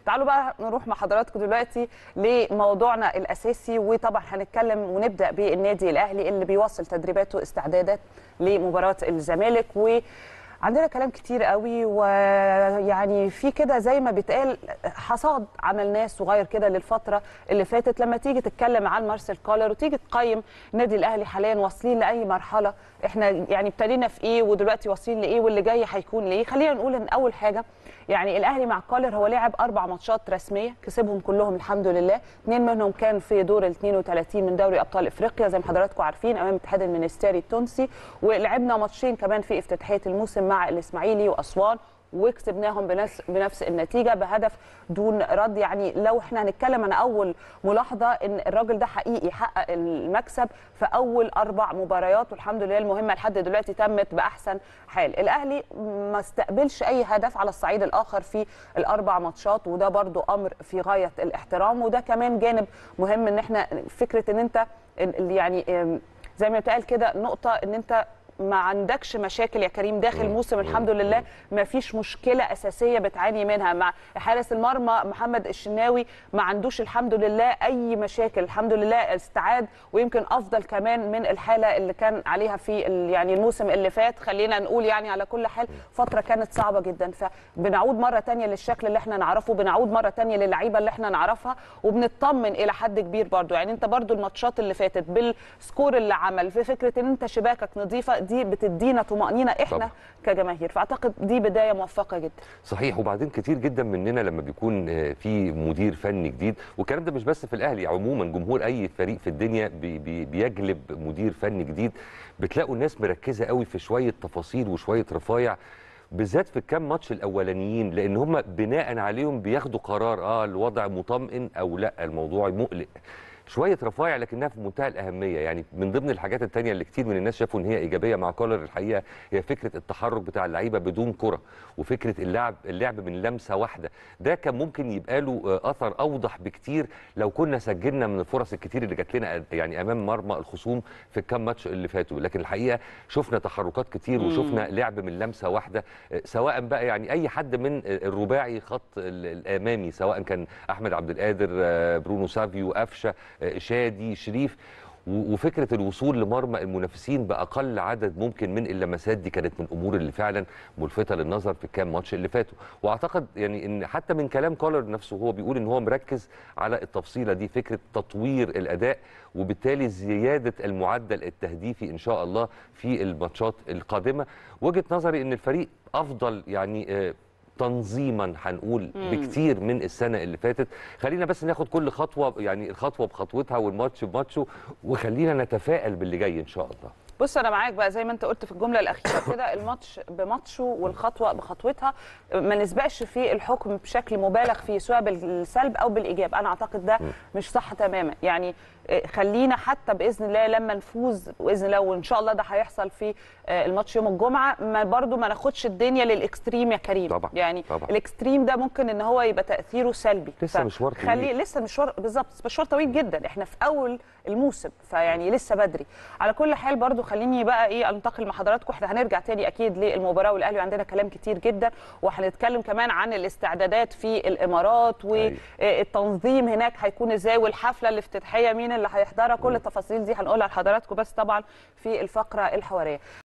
تعالوا بقى نروح مع حضراتكم دلوقتي لموضوعنا الاساسي وطبعا هنتكلم ونبدا بالنادي الاهلي اللي بيواصل تدريباته استعدادات لمباراه الزمالك و عندنا كلام كتير قوي ويعني في كده زي ما بيتقال حصاد عملناه صغير كده للفتره اللي فاتت لما تيجي تتكلم عن مارسيل كولر وتيجي تقيم النادي الاهلي حاليا واصلين لاي مرحله احنا يعني ابتدينا في ايه ودلوقتي واصلين لايه واللي جاي هيكون لايه خلينا نقول ان اول حاجه يعني الاهلي مع كولر هو لعب اربع ماتشات رسميه كسبهم كلهم الحمد لله اثنين منهم كان في دور ال 32 من دوري ابطال افريقيا زي ما حضراتكم عارفين امام الاتحاد المنستيري التونسي ولعبنا ماتشين كمان في افتتاحيه الموسم مع الاسماعيلي واسوان وكسبناهم بنفس بنفس النتيجه بهدف دون رد يعني لو احنا هنتكلم عن اول ملاحظه ان الراجل ده حقيقي حقق المكسب في اول اربع مباريات والحمد لله المهمه لحد دلوقتي تمت باحسن حال الاهلي ما استقبلش اي هدف على الصعيد الاخر في الاربع ماتشات وده برضو امر في غايه الاحترام وده كمان جانب مهم ان احنا فكره ان انت يعني زي ما بتقال كده نقطه ان انت ما عندكش مشاكل يا كريم داخل الموسم الحمد لله ما فيش مشكله اساسيه بتعاني منها مع حارس المرمى محمد الشناوي ما عندوش الحمد لله اي مشاكل الحمد لله استعاد ويمكن افضل كمان من الحاله اللي كان عليها في يعني الموسم اللي فات خلينا نقول يعني على كل حال فتره كانت صعبه جدا فبنعود مره ثانيه للشكل اللي احنا نعرفه بنعود مره ثانيه للعيبه اللي احنا نعرفها وبنطمن الى حد كبير برضو يعني انت برضو الماتشات اللي فاتت بالسكور اللي عمل في فكره ان انت شباكك نظيفه دي بتدينا طمانينه احنا طبعا. كجماهير فاعتقد دي بدايه موفقه جدا صحيح وبعدين كتير جدا مننا لما بيكون في مدير فني جديد والكلام ده مش بس في الاهلي عموما جمهور اي فريق في الدنيا بي بي بيجلب مدير فني جديد بتلاقوا الناس مركزه قوي في شويه تفاصيل وشويه رفايع بالذات في الكام ماتش الاولانيين لان هم بناء عليهم بياخدوا قرار اه الوضع مطمئن او لا الموضوع مقلق شويه رفايع لكنها في منتهى الاهميه يعني من ضمن الحاجات الثانيه اللي كتير من الناس شافوا ان هي ايجابيه مع كولر الحقيقه هي فكره التحرك بتاع اللعيبه بدون كره وفكره اللعب اللعب من لمسه واحده ده كان ممكن يبقى له اثر اوضح بكتير لو كنا سجلنا من الفرص الكتير اللي جات لنا يعني امام مرمى الخصوم في الكام ماتش اللي فاتوا لكن الحقيقه شفنا تحركات كتير وشفنا لعب من لمسه واحده سواء بقى يعني اي حد من الرباعي خط الامامي سواء كان احمد عبد القادر برونو سافيو قفشه شادي شريف وفكره الوصول لمرمى المنافسين باقل عدد ممكن من اللمسات دي كانت من الامور اللي فعلا ملفته للنظر في الكام ماتش اللي فاتوا واعتقد يعني ان حتى من كلام كولر نفسه هو بيقول ان هو مركز على التفصيله دي فكره تطوير الاداء وبالتالي زياده المعدل التهديفي ان شاء الله في الماتشات القادمه وجهه نظري ان الفريق افضل يعني تنظيما هنقول بكتير من السنه اللي فاتت خلينا بس ناخد كل خطوه يعني الخطوه بخطوتها والماتش بماتشه وخلينا نتفائل باللي جاي ان شاء الله بص انا معاك بقى زي ما انت قلت في الجمله الاخيره كده الماتش بماتشه والخطوه بخطوتها ما نسبقش في الحكم بشكل مبالغ فيه سواء بالسلب او بالايجاب انا اعتقد ده مش صح تماما يعني خلينا حتى باذن الله لما نفوز باذن الله وان شاء الله ده هيحصل في الماتش يوم الجمعه ما برضو ما ناخدش الدنيا للاكستريم يا كريم طبعا يعني طبعا. الاكستريم ده ممكن ان هو يبقى تاثيره سلبي لسه مشوار طويل خلي لسه مشوار بالظبط مشوار طويل جدا احنا في اول الموسم فيعني لسه بدري على كل حال برضو خليني بقى ايه انتقل مع حضراتكم احنا هنرجع تاني اكيد للمباراه والاهلي وعندنا كلام كتير جدا وهنتكلم كمان عن الاستعدادات في الامارات والتنظيم هناك هيكون ازاي والحفله الافتتاحيه مين اللي هيحضرها كل التفاصيل دي هنقولها لحضراتكم بس طبعا في الفقره الحواريه